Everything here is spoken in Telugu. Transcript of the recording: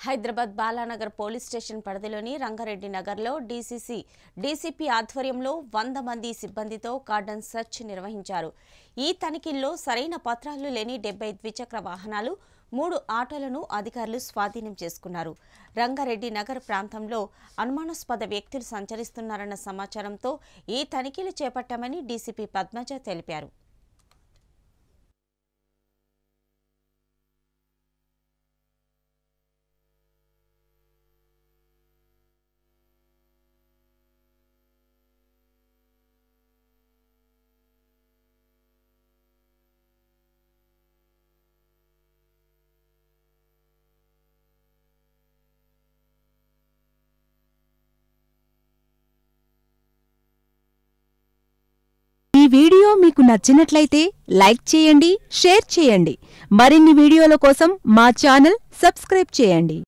హైదరాబాద్ బాలానగర్ పోలీస్ స్టేషన్ పరిధిలోని రంగారెడ్డి నగర్లో డీసీసీ డీసీపీ ఆధ్వర్యంలో వంద మంది సిబ్బందితో కార్డన్ సెర్చ్ నిర్వహించారు ఈ తనిఖీల్లో సరైన పత్రాలు లేని డెబ్బై ద్విచక్ర వాహనాలు మూడు ఆటోలను అధికారులు స్వాధీనం చేసుకున్నారు రంగారెడ్డి నగర్ ప్రాంతంలో అనుమానాస్పద వ్యక్తులు సంచరిస్తున్నారన్న సమాచారంతో ఈ తనిఖీలు చేపట్టామని డీసీపీ పద్మజ తెలిపారు ఈ వీడియో మీకు నచ్చినట్లయితే లైక్ చేయండి షేర్ చేయండి మరిన్ని వీడియోల కోసం మా ఛానల్ సబ్స్క్రైబ్ చేయండి